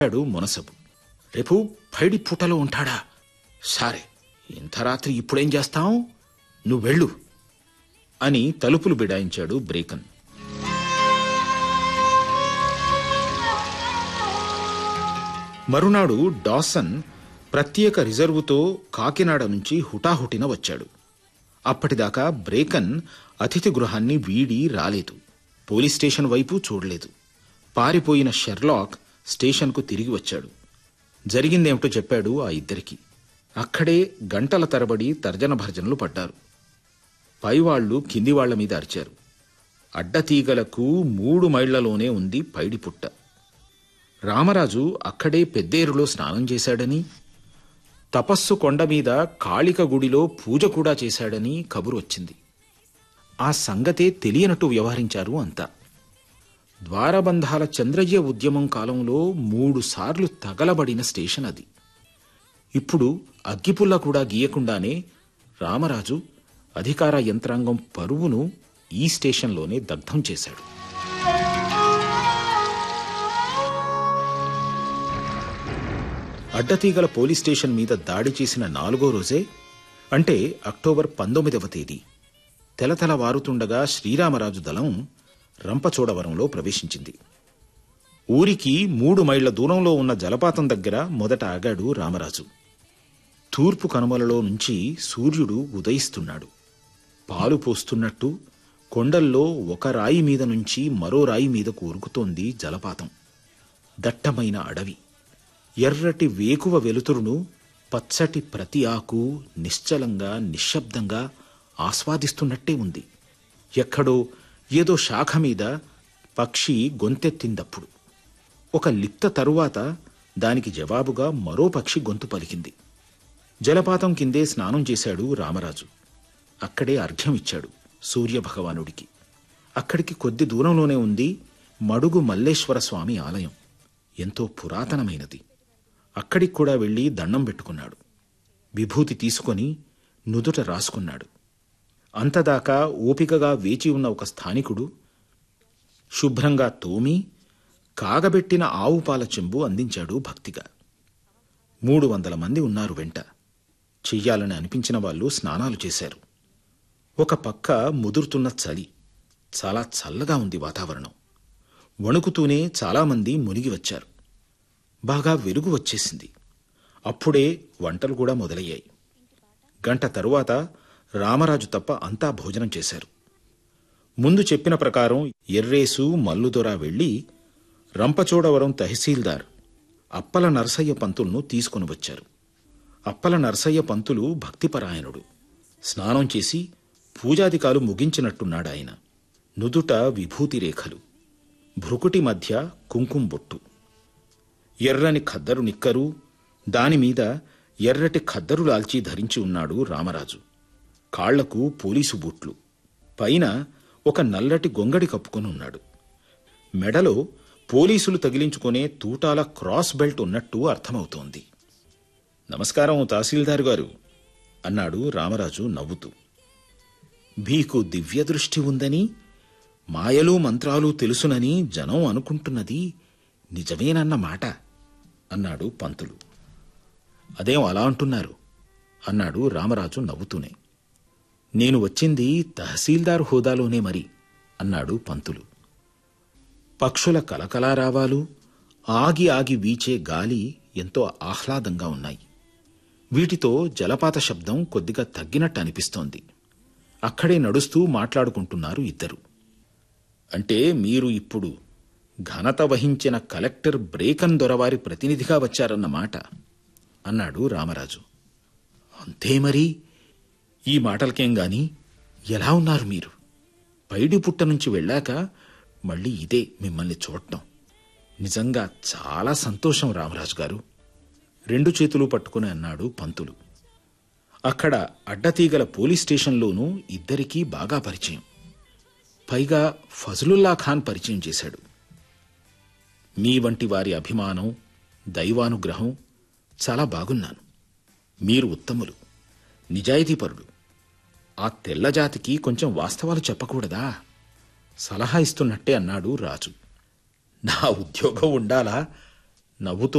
అడిగాడు మునసబు రేపు పైడి పుటలో ఉంటాడా సరే ఇంత రాత్రి ఇప్పుడేం చేస్తాం నువ్వు వెళ్ళు అని తలుపులు బిడాయించాడు బ్రేకన్ మరునాడు డాసన్ ప్రత్యేక రిజర్వుతో కాకినాడ నుంచి హుటాహుటిన వచ్చాడు అప్పటిదాకా బ్రేకన్ అతిథి గృహాన్ని వీడి రాలేదు పోలీస్ స్టేషన్ వైపు చూడలేదు పారిపోయిన షెర్లాక్ స్టేషన్కు తిరిగి వచ్చాడు జరిగిందేమిటో చెప్పాడు ఆ ఇద్దరికి అక్కడే గంటల తరబడి తర్జన భర్జనలు పడ్డారు పైవాళ్లు కింది వాళ్ల మీద అరిచారు అడ్డతీగలకు మూడు మైళ్లలోనే ఉంది పైడి పుట్ట రామరాజు అక్కడే పెద్దేరులో స్నానం చేశాడని తపస్సు కొండ మీద కాళిక గుడిలో పూజ కూడా చేశాడని కబురు వచ్చింది ఆ సంగతే తెలియనట్టు వ్యవహరించారు అంతా ద్వారబంధాల చంద్రయ్య ఉద్యమం కాలంలో మూడు సార్లు తగలబడిన స్టేషన్ అది ఇప్పుడు అగ్గిపుల్ల కూడా గీయకుండానే రామరాజు అధికార యంత్రాంగం పరువును ఈ స్టేషన్లోనే దగ్ధం చేశాడు అడ్డతీగల పోలీస్ స్టేషన్ మీద దాడి చేసిన నాలుగో రోజే అంటే అక్టోబర్ పంతొమ్మిదవ తేదీ తెలతెల వారుతుండగా శ్రీరామరాజు దళం రంపచోడవరంలో ప్రవేశించింది ఊరికి మూడు మైళ్ల దూరంలో ఉన్న జలపాతం దగ్గర మొదట ఆగాడు రామరాజు తూర్పు కనుమలలో నుంచి సూర్యుడు ఉదయిస్తున్నాడు పాలు పోస్తున్నట్టు కొండల్లో ఒక రాయి మీద నుంచి మరో రాయి మీదకు ఉరుకుతోంది జలపాతం దట్టమైన అడవి ఎర్రటి వేకువ వెలుతురును పచ్చటి ప్రతి ఆకు నిశ్చలంగా నిశ్శబ్దంగా ఆస్వాదిస్తున్నట్టే ఉంది ఎక్కడో ఏదో శాఖ మీద పక్షి గొంతెత్తిందప్పుడు ఒక లిప్త తరువాత దానికి జవాబుగా మరో పక్షి గొంతు పలికింది జలపాతం కిందే స్నానం చేశాడు రామరాజు అక్కడే అర్ఘ్యం ఇచ్చాడు సూర్యభగవానుడికి అక్కడికి కొద్ది దూరంలోనే ఉంది మడుగు మల్లేశ్వర స్వామి ఆలయం ఎంతో పురాతనమైనది అక్కడికి కూడా వెళ్ళి దండం పెట్టుకున్నాడు విభూతి తీసుకొని నుదుట రాసుకున్నాడు అంతదాకా ఓపికగా వేచి ఉన్న ఒక స్థానికుడు శుభ్రంగా తోమి కాగబెట్టిన ఆవు పాల చెంబు అందించాడు భక్తిగా మూడు వందల మంది ఉన్నారు వెంట చెయ్యాలని అనిపించిన వాళ్ళు స్నానాలు చేశారు ఒక పక్క ముదురుతున్న చలి చాలా చల్లగా ఉంది వాతావరణం వణుకుతూనే చాలామంది మునిగి వచ్చారు బాగా వెలుగు వచ్చేసింది అప్పుడే వంటలు కూడా మొదలయ్యాయి గంట తరువాత రామరాజు తప్ప అంతా భోజనం చేశారు ముందు చెప్పిన ప్రకారం ఎర్రేసు మల్లుదొర వెళ్లి రంపచోడవరం తహసీల్దార్ అప్పల నరసయ్య పంతులను తీసుకుని వచ్చారు అప్పల నరసయ్య పంతులు భక్తిపరాయణుడు స్నానం చేసి పూజాదికాలు ముగించినట్టున్నాడాయన నుదుట విభూతి రేఖలు భృకుటి మధ్య కుంకుమ బొట్టు ఎర్రని ఖద్దరు నిక్కరు దానిమీద ఎర్రటి ఖద్దరు లాల్చి ధరించి ఉన్నాడు రామరాజు కాళ్లకు పోలీసు బూట్లు పైన ఒక నల్లటి గొంగడి కప్పుకొని ఉన్నాడు మెడలో పోలీసులు తగిలించుకునే తూటాల క్రాస్ బెల్ట్ ఉన్నట్టు అర్థమవుతోంది నమస్కారం తహసీల్దార్ గారు అన్నాడు రామరాజు నవ్వుతూ మీకు దివ్యదృష్టి ఉందని మాయలు మంత్రాలు తెలుసునని జనం అనుకుంటున్నది నిజమేనన్న మాట అన్నాడు పంతులు అదేం అలా అంటున్నారు అన్నాడు రామరాజు నవ్వుతూనే నేను వచ్చింది తహసీల్దార్ హోదాలోనే మరి అన్నాడు పంతులు పక్షుల కలకలారావాలు ఆగి ఆగి వీచే గాలి ఎంతో ఆహ్లాదంగా ఉన్నాయి వీటితో జలపాత శబ్దం కొద్దిగా తగ్గినట్టు అనిపిస్తోంది అక్కడే నడుస్తూ మాట్లాడుకుంటున్నారు ఇద్దరు అంటే మీరు ఇప్పుడు ఘనత వహించిన కలెక్టర్ బ్రేకన్ దొరవారి ప్రతినిధిగా వచ్చారన్నమాట అన్నాడు రామరాజు అంతే మరి ఈ మాటలకేం గాని ఎలా ఉన్నారు మీరు పైడి పుట్ట నుంచి వెళ్ళాక మళ్ళీ ఇదే మిమ్మల్ని చూడటం నిజంగా చాలా సంతోషం రామరాజు గారు రెండు చేతులు పట్టుకుని అన్నాడు పంతులు అక్కడ అడ్డతీగల పోలీస్ స్టేషన్లోనూ ఇద్దరికీ బాగా పరిచయం పైగా ఫజలుల్లా ఖాన్ పరిచయం చేశాడు మీ వంటి వారి అభిమానం దైవానుగ్రహం చాలా బాగున్నాను మీరు ఉత్తములు నిజాయితీపరుడు ఆ తెల్లజాతికి కొంచెం వాస్తవాలు చెప్పకూడదా సలహా ఇస్తున్నట్టే అన్నాడు రాజు నా ఉద్యోగం ఉండాలా నవ్వుతూ